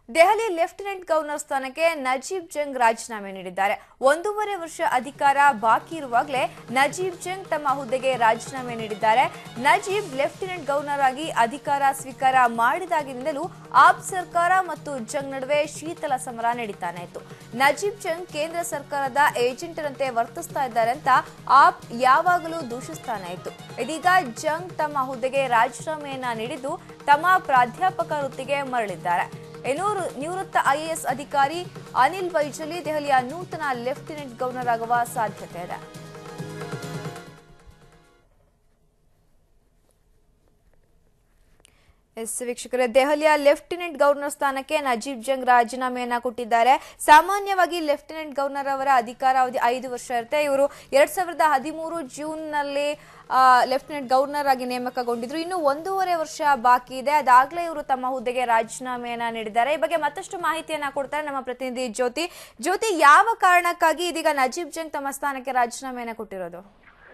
Delhi lieutenant governor ಸ್ಥಾನಕ್ಕೆ ನಜೀಬ್ ಜಂಗ್ ರಾಜೀನಾಮೆ ನೀಡಿದ್ದಾರೆ ಒಂದೂವರೆ ವರ್ಷ ಅಧಿಕಾರ ಬಾಕಿ ಇರುವಾಗಲೇ ನಜೀಬ್ ಜಂಗ್ ತಮ್ಮ ಹುದ್ದೆಗೆ ರಾಜೀನಾಮೆ ನೀಡಿದ್ದಾರೆ ನಜೀಬ್ ಲೆಫ್ಟಿನೆಂಟ್ ಗವರ್ನರ್ ಆಗಿ ಅಧಿಕಾರ ಸ್ವೀಕಾರ ಮಾಡಿದಾಗಿನಿಂದಲೂ ಆಪ್ ಸರ್ಕಾರ ಮತ್ತು ಜಂಗ್ ನಡುವೆ ಶೀತಲ ಸಮರ ನಡೀತಾನೆ ಇತ್ತು ನಜೀಬ್ ಜಂಗ್ ಕೇಂದ್ರ ಸರ್ಕಾರದ ಏಜೆಂಟರಂತೆ ವರ್ತಿಸ್ತಾ ಇದ್ದಾರೆ ಅಂತ ಆಪ್ ಯಾವಾಗಲೂ ದೂಷಿಸ್ತಾನೆ ಇತ್ತು ಇದೀಗ ಜಂಗ್ ತಮ್ಮ ಹುದ್ದೆಗೆ ರಾಜೀನಾಮೆಯನ್ನ ನೀಡಿದ್ದು ತಮ್ಮ ಪ್ರಾಧ್ಯಾಪಕ ವೃತ್ತಿಗೆ ಮರಳಿದ್ದಾರೆ ಇನ್ನು ನಿವೃತ್ತ ಐಎಎಸ್ ಅಧಿಕಾರಿ ಅನಿಲ್ ಬೈಜಲಿ ದೆಹಲಿಯ ನೂತನ ಲೆಫ್ಟಿನೆಂಟ್ ಗವರ್ನರ್ ಆಗುವ ಸಾಧ್ಯತೆ ಇದೆ ಎಸ್ ವೀಕ್ಷಕರೇ ದೆಹಲಿಯ ಲೆಫ್ಟಿನೆಂಟ್ ಗವರ್ನರ್ ಸ್ಥಾನಕ್ಕೆ ನಜೀಬ್ ಜಂಗ್ ರಾಜೀನಾಮೆಯನ್ನ ಕೊಟ್ಟಿದ್ದಾರೆ ಸಾಮಾನ್ಯವಾಗಿ ಲೆಫ್ಟಿನೆಂಟ್ ಗವರ್ನರ್ ಅವರ ಅಧಿಕಾರಾವಧಿ ಐದು ವರ್ಷ ಇರುತ್ತೆ ಇವರು ಎರಡ್ ಸಾವಿರದ ಹದಿಮೂರು ಜೂನ್ನಲ್ಲಿ ಲೆಫ್ಟಿನೆಂಟ್ ಗವರ್ನರ್ ಆಗಿ ನೇಮಕಗೊಂಡಿದ್ರು ಇನ್ನು ಒಂದೂವರೆ ವರ್ಷ ಬಾಕಿ ಇದೆ ಅದಾಗಲೇ ಇವರು ತಮ್ಮ ಹುದ್ದೆಗೆ ರಾಜೀನಾಮೆಯನ್ನ ನೀಡಿದ್ದಾರೆ ಈ ಬಗ್ಗೆ ಮತ್ತಷ್ಟು ಮಾಹಿತಿಯನ್ನ ಕೊಡ್ತಾರೆ ನಮ್ಮ ಪ್ರತಿನಿಧಿ ಜ್ಯೋತಿ ಜ್ಯೋತಿ ಯಾವ ಕಾರಣಕ್ಕಾಗಿ ಇದೀಗ ನಜೀಬ್ ಜಂಗ್ ತಮ್ಮ ಸ್ಥಾನಕ್ಕೆ ರಾಜೀನಾಮೆಯನ್ನ ಕೊಟ್ಟಿರೋದು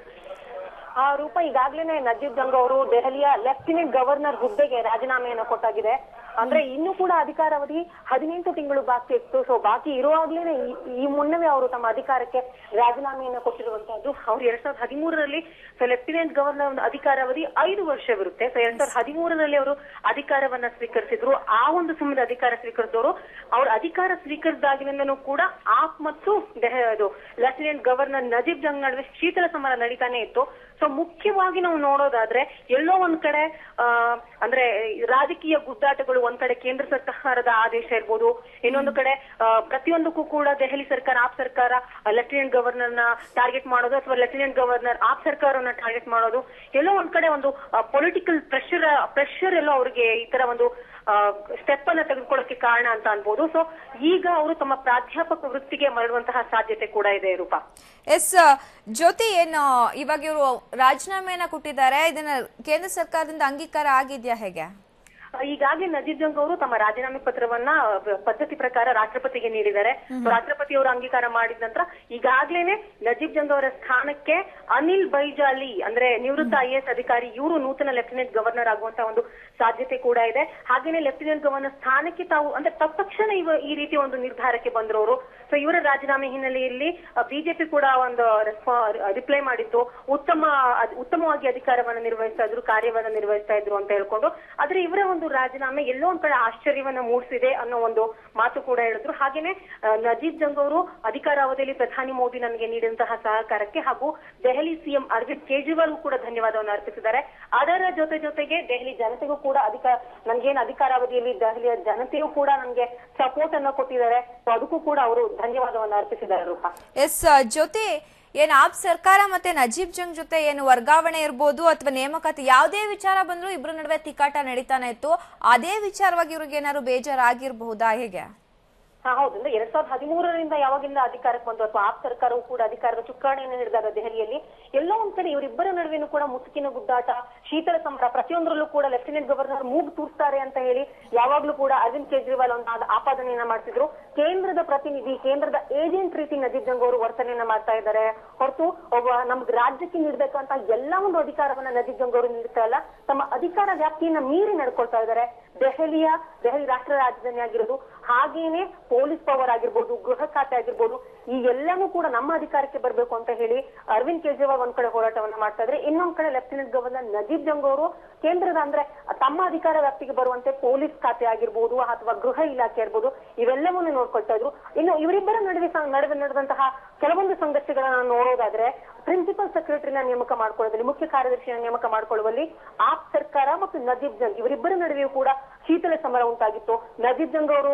ಆ ರೂಪ ಈಗಾಗ್ಲೇನೆ ನಜೀಬ್ ಜಂಗ್ ಅವರು ದೆಹಲಿಯ ಲೆಫ್ಟಿನೆಂಟ್ ಗವರ್ನರ್ ಹುದ್ದೆಗೆ ರಾಜೀನಾಮೆಯನ್ನು ಕೊಟ್ಟಾಗಿದೆ ಅಂದ್ರೆ ಇನ್ನೂ ಕೂಡ ಅಧಿಕಾರಾವಧಿ ಹದಿನೆಂಟು ತಿಂಗಳು ಬಾಕಿ ಇತ್ತು ಸೊ ಬಾಕಿ ಇರುವಾಗ್ಲೇನೆ ಈ- ಈ ಮುನ್ನವೇ ಅವರು ತಮ್ಮ ಅಧಿಕಾರಕ್ಕೆ ರಾಜೀನಾಮೆಯನ್ನು ಕೊಟ್ಟಿರುವಂತಹದ್ದು ಅವ್ರು ಎರಡ್ ಸಾವಿರದ ಹದಿಮೂರರಲ್ಲಿ ಸೊ ಲೆಫ್ಟಿನೆಂಟ್ ಗವರ್ನರ್ ಒಂದು ಅಧಿಕಾರಾವಧಿ ಐದು ವರ್ಷವಿರುತ್ತೆ ಸೊ ಎರಡ್ ಸಾವಿರದ ಹದಿಮೂರರಲ್ಲಿ ಅವರು ಅಧಿಕಾರವನ್ನ ಸ್ವೀಕರಿಸಿದ್ರು ಆ ಒಂದು ಸಮಯದ ಅಧಿಕಾರ ಸ್ವೀಕರಿಸಿದವರು ಅವ್ರ ಅಧಿಕಾರ ಸ್ವೀಕರಿಸಿದಾಗಿನಿಂದನೂ ಕೂಡ ಆಪ್ ಮತ್ತು ದೆಹ- ಇದು ಲೆಫ್ಟಿನೆಂಟ್ ಗವರ್ನರ್ ನಜೀಬ್ ಜಂಗ್ ನಡುವೆ ಶೀತಲ ಸಮರ ನಡೀತಾನೆ ಇತ್ತು ಸೊ ಮುಖ್ಯವಾಗಿ ನಾವು ನೋಡೋದಾದ್ರೆ ಎಲ್ಲೋ ಒಂದ್ ಕಡೆ ಆ, ಅಂದ್ರೆ ರಾಜಕೀಯ ಗುದ್ದಾಟಗಳು ಒಂದ್ ಕಡೆ ಕೇಂದ್ರ ಸರ್ಕಾರದ ಆದೇಶ ಇರ್ಬೋದು ಇನ್ನೊಂದು ಕಡೆ ಆ, ಪ್ರತಿಯೊಂದಕ್ಕೂ ಕೂಡ ದೆಹಲಿ ಸರ್ಕಾರ ಆಪ್ ಸರ್ಕಾರ ಲೆಫ್ಟಿನೆಂಟ್ ಗವರ್ನರ್ ನ ಟಾರ್ಗೆಟ್ ಮಾಡೋದು ಅಥವಾ ಲೆಫ್ಟಿನೆಂಟ್ ಗವರ್ನರ್ ಆಪ್ ಸರ್ಕಾರವನ್ನ ಟಾರ್ಗೆಟ್ ಮಾಡೋದು ಎಲ್ಲೋ ಒಂದ್ ಕಡೆ ಒಂದು ಪೊಲಿಟಿಕಲ್ ಪ್ರೆಷರ್ ಪ್ರೆಷರ್ ಎಲ್ಲೋ ಅವ್ರಿಗೆ ಈ ತರ ಒಂದು ಸ್ಟೆಪ್ ಅನ್ನ ತೆಗೆದುಕೊಳ್ಳೋಕೆ ಕಾರಣ ಅಂತ ಅನ್ಬೋದು ಸೊ ಈಗ ಅವರು ತಮ್ಮ ಪ್ರಾಧ್ಯಾಪಕ ವೃತ್ತಿಗೆ ಮರಳುವಂತಹ ಸಾಧ್ಯತೆ ಕೂಡ ಇದೆ ರೂಪಾ ಎಸ್ ಜ್ಯೋತಿ ಏನು ಇವಾಗ ಇವರು ರಾಜೀನಾಮೆಯನ್ನ ಕೊಟ್ಟಿದ್ದಾರೆ ಇದನ್ನ ಕೇಂದ್ರ ಸರ್ಕಾರದಿಂದ ಅಂಗೀಕಾರ ಆಗಿದ್ಯಾ ಹೇಗೆ ಈಗಾಗಲೇ ನಜೀಬ್ ಜಂಗ್ ಅವರು ತಮ್ಮ ರಾಜೀನಾಮೆ ಪತ್ರವನ್ನ ಅಹ್, ಪದ್ಧತಿ ಪ್ರಕಾರ ರಾಷ್ಟ್ರಪತಿಗೆ ನೀಡಿದ್ದಾರೆ ರಾಷ್ಟ್ರಪತಿ ಅವರು ಅಂಗೀಕಾರ ಮಾಡಿದ ನಂತರ ಈಗಾಗ್ಲೇನೆ ನಜೀಬ್ ಜಂಗ್ ಅವರ ಸ್ಥಾನಕ್ಕೆ ಅನಿಲ್ ಬೈಜಾಲಿ ಅಂದ್ರೆ ನಿವೃತ್ತ ಐಎಎಸ್ ಅಧಿಕಾರಿ ಇವರು ನೂತನ ಲೆಫ್ಟಿನೆಂಟ್ ಗವರ್ನರ್ ಆಗುವಂತ ಒಂದು ಸಾಧ್ಯತೆ ಕೂಡ ಇದೆ ಹಾಗೇನೆ ಲೆಫ್ಟಿನೆಂಟ್ ಗವರ್ನರ್ ಸ್ಥಾನಕ್ಕೆ ತಾವು ಅಂದ್ರೆ ತಕ್ಷಣ ಇವ ಈ ರೀತಿ ಒಂದು ನಿರ್ಧಾರಕ್ಕೆ ಬಂದ್ರವರು ಸೊ ಇವರ ರಾಜೀನಾಮೆ ಹಿನ್ನೆಲೆಯಲ್ಲಿ ಬಿಜೆಪಿ ಕೂಡ ಒಂದು ರಿಪ್ಲೈ ಮಾಡಿತ್ತು ಉತ್ತಮ ಅದ್- ಉತ್ತಮವಾಗಿ ಅಧಿಕಾರವನ್ನ ನಿರ್ವಹಿಸ್ತಾ ಇದ್ರು ಕಾರ್ಯವನ್ನ ನಿರ್ವಹಿಸ್ತಾ ಇದ್ರು ಅಂತ ಹೇಳ್ಕೊಂಡು ಆದ್ರೆ ಇವರ ಒಂದು ರಾಜೀನಾಮೆ ಎಲ್ಲೋ ಒಂದ್ ಕಡೆ ಆಶ್ಚರ್ಯವನ್ನ ಮೂಡಿಸಿದೆ ಅನ್ನೋ ಒಂದು ಮಾತು ಕೂಡ ಹೇಳಿದ್ರು ಹಾಗೇನೆ ಆ, ನಜೀಬ್ ಜಂಗ್ ಅವರು ಅಧಿಕಾರಾವಧಿಯಲ್ಲಿ ಪ್ರಧಾನಿ ಮೋದಿ ನನಗೆ ನೀಡಿದಂತಹ ಸಹಕಾರಕ್ಕೆ ಹಾಗೂ ದೆಹಲಿ ಸಿಎಂ ಅರವಿಂದ್ ಕೇಜ್ರಿವಾಲ್ ಕೂಡ ಧನ್ಯವಾದವನ್ನು ಅರ್ಪಿಸಿದ್ದಾರೆ ಅದರ ಜೊತೆ ಜೊತೆಗೆ ದೆಹಲಿ ಜನತೆಗೂ ಕೂಡ ಅಧಿಕಾರ ನನ್ಗೇನು ಅಧಿಕಾರಾವಧಿಯಲ್ಲಿ ದೆಹಲಿಯ ಜನತೆಯೂ ಕೂಡ ನನಗೆ ಸಪೋರ್ಟ್ ಅನ್ನ ಕೊಟ್ಟಿದ್ದಾರೆ ಸೊ ಅದಕ್ಕೂ ಕೂಡ ಅವರು ಧನ್ಯವಾದವನ್ನು ಅರ್ಪಿಸಿದ್ದಾರೆ ರೂಪಾ ಎಸ್ ಜ್ಯೋತಿ ಏನು ಆಪ್ ಸರ್ಕಾರ ಮತ್ತೆ ನಜೀಬ್ ಜಂಗ್ ಜೊತೆ ಏನು ವರ್ಗಾವಣೆ ಇರ್ಬೋದು ಅಥವಾ ನೇಮಕಾತಿ ಯಾವುದೇ ವಿಚಾರ ಬಂದ್ರೂ ಇಬ್ರ ನಡುವೆ ತಿಕ್ಕಾಟ ನಡೀತಾನೆ ಇತ್ತು ಅದೇ ವಿಚಾರವಾಗಿ ಇವ್ರಿಗೆ ಏನಾದ್ರು ಬೇಜಾರಾಗಿರ್ಬಹುದಾ ಹೇಗೆ ಹಾ ಹೌದು ಅಂದ್ರೆ ಎರಡ್ ಸಾವಿರದ ಹದಿಮೂರರಿಂದ ಯಾವಾಗಿಂದ ಅಧಿಕಾರಕ್ಕೆ ಬಂತು ಅಥವಾ ಆಪ್ ಸರ್ಕಾರವು ಕೂಡ ಅಧಿಕಾರದ ಚುಕ್ಕಾಣಿಯನ್ನು ಹಿಡಿದಾಗ ದೆಹಲಿಯಲ್ಲಿ ಎಲ್ಲೋ ಒಂದ್ ಕಡೆ ಇವರಿಬ್ಬರ ನಡುವೆನೂ ಕೂಡ ಮುಸುಕಿನ ಗುದ್ದಾಟ ಶೀತಲ ಸಮರ ಪ್ರತಿಯೊಂದರಲ್ಲೂ ಕೂಡ ಲೆಫ್ಟಿನೆಂಟ್ ಗವರ್ನರ್ ಮೂಗು ತೂರ್ತಾರೆ ಅಂತ ಹೇಳಿ ಯಾವಾಗ್ಲೂ ಕೂಡ ಅರವಿಂದ್ ಕೇಜ್ರಿವಾಲ್ ಒಂದು ಆದ- ಆಪಾದನೆಯನ್ನ ಮಾಡ್ತಿದ್ರು ಕೇಂದ್ರದ ಪ್ರತಿನಿಧಿ ಕೇಂದ್ರದ ಏಜೆಂಟ್ ರೀತಿ ನಜೀಬ್ ಜಂಗ್ ಅವರು ವರ್ತನೆಯನ್ನ ಮಾಡ್ತಾ ಇದ್ದಾರೆ ಹೊರತು ಒಬ್ಬ ನಮ್ಗೆ ರಾಜ್ಯಕ್ಕೆ ನೀಡಬೇಕಂತ ಎಲ್ಲ ಒಂದು ಅಧಿಕಾರವನ್ನ ನಜೀಬ್ ಜಂಗ್ ಅವರು ನೀಡ್ತಾ ಇಲ್ಲ ತಮ್ಮ ಅಧಿಕಾರ ವ್ಯಾಪ್ತಿಯನ್ನ ಮೀರಿ ನಡ್ಕೊಳ್ತಾ ಇದ್ದಾರೆ ದೆಹಲಿಯ ದೆಹಲಿ ರಾಷ್ಟ್ರ ರಾಜಧಾನಿ ಆಗಿರೋದು ಹಾಗೇನೆ ಪೊಲೀಸ್ ಪವರ್ ಆಗಿರ್ಬೋದು ಗೃಹ ಖಾತೆ ಆಗಿರ್ಬೋದು ಈ ಎಲ್ಲಾನು ಕೂಡ ನಮ್ಮ ಅಧಿಕಾರಕ್ಕೆ ಬರಬೇಕು ಅಂತ ಹೇಳಿ ಅರವಿಂದ್ ಕೇಜ್ರಿವಾಲ್ ಒಂದ್ ಕಡೆ ಹೋರಾಟವನ್ನ ಮಾಡ್ತಾ ಇದ್ರೆ ಇನ್ನೊಂದ್ ಕಡೆ ಲೆಫ್ಟಿನೆಂಟ್ ಗವರ್ನರ್ ನಜೀಬ್ ಜಂಗ್ ಅವರು ಕೇಂದ್ರದ ಅಂದ್ರೆ ತಮ್ಮ ಅಧಿಕಾರ ವ್ಯಾಪ್ತಿಗೆ ಬರುವಂತೆ ಪೊಲೀಸ್ ಖಾತೆ ಆಗಿರ್ಬೋದು ಅಥವಾ ಗೃಹ ಇಲಾಖೆ ಇರ್ಬೋದು ಇವೆಲ್ಲವನ್ನೂ ನೋಡ್ಕೊಳ್ತಾ ಇದ್ರು ಇನ್ನು ಇವರಿಬ್ಬರ ನಡುವೆ ಸ- ನಡುವೆ ನಡೆದಂತಹ ಕೆಲವೊಂದು ಸಂಘರ್ಷಗಳನ್ನ ನೋಡೋದಾದ್ರೆ ಪ್ರಿನ್ಸಿಪಲ್ ಸೆಕ್ರೆಟರಿನ ನೇಮಕ ಮಾಡ್ಕೊಳ್ಳೋದ್ರಲ್ಲಿ ಮುಖ್ಯ ಕಾರ್ಯದರ್ಶಿಯ ನೇಮಕ ಮಾಡ್ಕೊಳ್ಳುವಲ್ಲಿ ಆಪ್ ಸರ್ಕಾರ ಮತ್ತು ನಜೀಬ್ ಜಂಗ್ ಇವರಿಬ್ಬರ ನಡುವೆಯೂ ಕೂಡ ಶೀತಲ ಸಮರ ಉಂಟಾಗಿತ್ತು ನಜೀಬ್ ಜಂಗ್ ಅವರು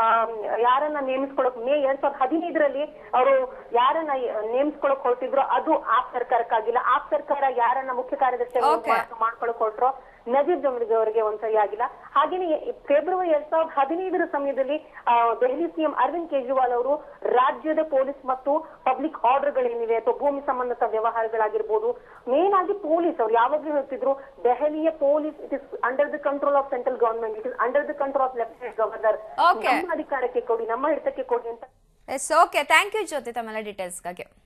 ಯಾರನ್ನ ನೇಮಿಸ್ಕೊಳ್ಳೋಕ್ ಮೇ ಎರಡ್ ಸಾವಿರದ ಹದಿನೈದರಲ್ಲಿ ಅವರು ಯಾರನ್ನ ನೇಮಿಸ್ಕೊಳ್ಳೋಕ್ ಹೊರಟಿದ್ರು ಅದು ಆಪ್ ಸರ್ಕಾರಕ್ಕಾಗಿಲ್ಲ ಆಪ್ ಸರ್ಕಾರ ಯಾರನ್ನ ಮುಖ್ಯ ಕಾರ್ಯದರ್ಶಿ Okay. ಮಾಡ್ಕೊಳಕ್ ಹೊರಟ್ರೋ ನಜೀಬ್ ಜಂಗ್ ಅವರಿಗೆ ಒಂದ್ಸರಿ ಆಗಿಲ್ಲ ಹಾಗೇನೆ ಫೆಬ್ರವರಿ ಎರಡ್ ಸಾವಿರದ ಹದಿನೈದರ ಸಮಯದಲ್ಲಿ ಆ, ದೆಹಲಿ ಸಿಎಂ ಅರವಿಂದ್ ಕೇಜ್ರಿವಾಲ್ ಅವರು ರಾಜ್ಯದ ಪೊಲೀಸ್ ಮತ್ತು ಪಬ್ಲಿಕ್ ಆರ್ಡರ್ಗಳೇನಿವೆ ಅಥವಾ ಭೂಮಿ ಸಂಬಂಧಿತ ವ್ಯವಹಾರಗಳಾಗಿರ್ಬೋದು ಮೇನ್ ಆಗಿ ಪೊಲೀಸ್ ಅವ್ರು ಯಾವಾಗ್ಲೂ ಹೇಳ್ತಿದ್ರು ದೆಹಲಿಯ police it is under the control of central government it is under the control of lieutenant governor Okay. ನಮ್ಮ ಅಧಿಕಾರಕ್ಕೆ ಕೊಡಿ ನಮ್ಮ ಹಿಡಿತಕ್ಕೆ ಕೊಡಿ ಅಂತ yes okay thank you Jyothi ತಮ್ಮೆಲ್ಲ ಡೀಟೇಲ್ಸ್ಗಾಗಿ